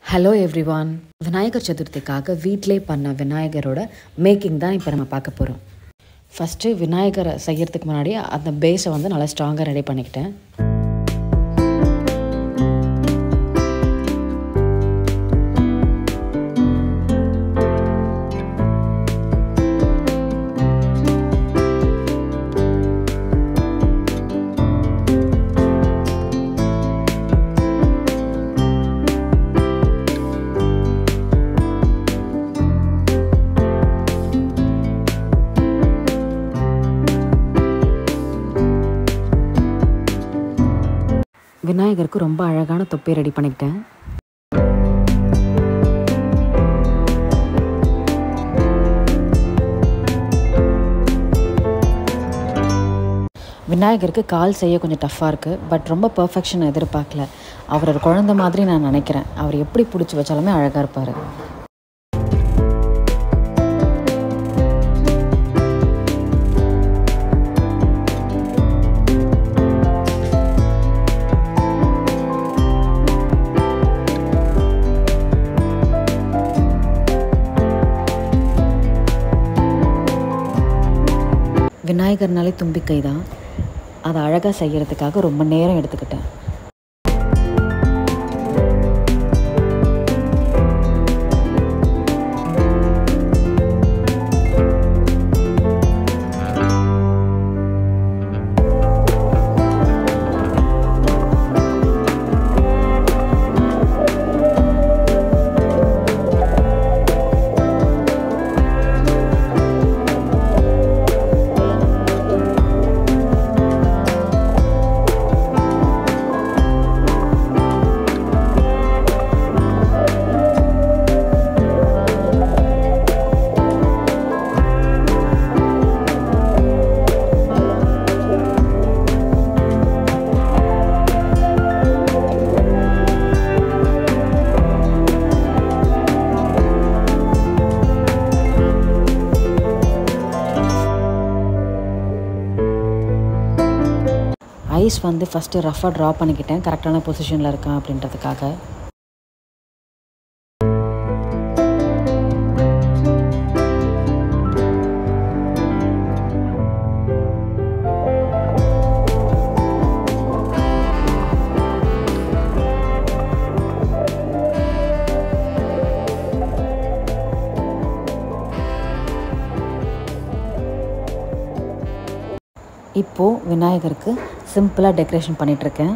hello everyone Vinayagar சதுர்த்திக்காக வீட்டிலே பண்ண விநாயகரோட making தான் இப்போ நம்ம பார்க்க போகிறோம் ஃபஸ்ட்டு விநாயகரை செய்யறதுக்கு முன்னாடி அந்த பேஸை வந்து நல்லா ஸ்ட்ராங்காக ரெடி பண்ணிக்கிட்டேன் விநாயகருக்கு ரொம்ப அழகான தொப்பி ரெடி பண்ணிக்கிட்டேன் விநாயகருக்கு கால் செய்ய கொஞ்சம் டஃப்பாக இருக்குது பட் ரொம்ப பர்ஃபெக்ஷன் எதிர்பார்க்கல அவர் ஒரு குழந்த மாதிரி நான் நினைக்கிறேன் அவர் எப்படி பிடிச்சி வச்சாலுமே அழகாக இருப்பார் விநாயகர்னாலே தும்பிக்கை தான் அதை அழகாக செய்கிறதுக்காக ரொம்ப நேரம் எடுத்துக்கிட்டேன் ஐஸ் வந்து ஃபஸ்ட்டு ரஃபாக ட்ரா பண்ணிக்கிட்டேன் கரெக்டான பொசிஷனில் இருக்கான் அப்படின்றதுக்காக இப்போது விநாயகருக்கு சிம்பிளாக டெக்கரேஷன் பண்ணிகிட்ருக்கேன்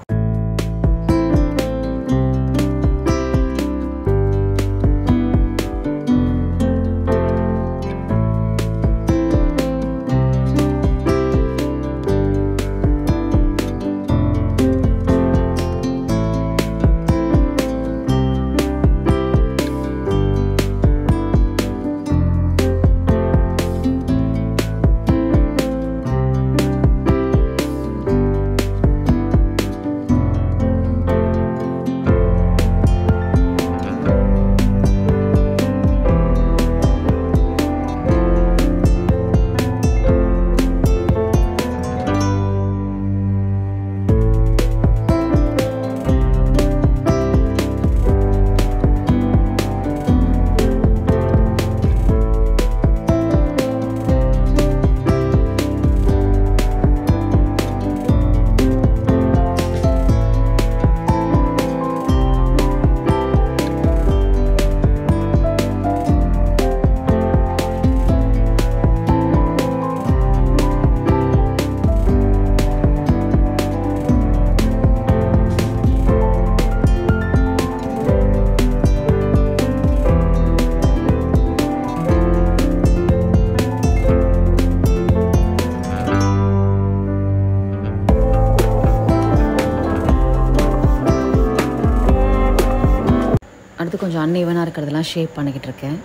அடுத்து கொஞ்சம் அன்இவனாக இருக்கிறதெல்லாம் ஷேப் பண்ணிக்கிட்டு இருக்கேன்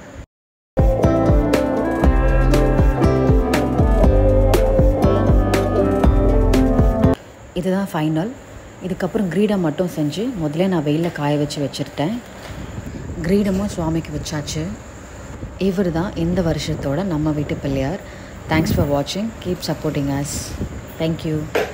இதுதான் ஃபைனல் இதுக்கப்புறம் கிரீடம் மட்டும் செஞ்சு முதல்ல நான் வெயிலில் காய வச்சு வச்சுருட்டேன் கிரீடமும் சுவாமிக்கு வச்சாச்சு இவர் தான் இந்த வருஷத்தோட நம்ம வீட்டு பிள்ளையார் தேங்க்ஸ் ஃபார் வாட்சிங் கீப் சப்போர்ட்டிங் அஸ் தேங்க்யூ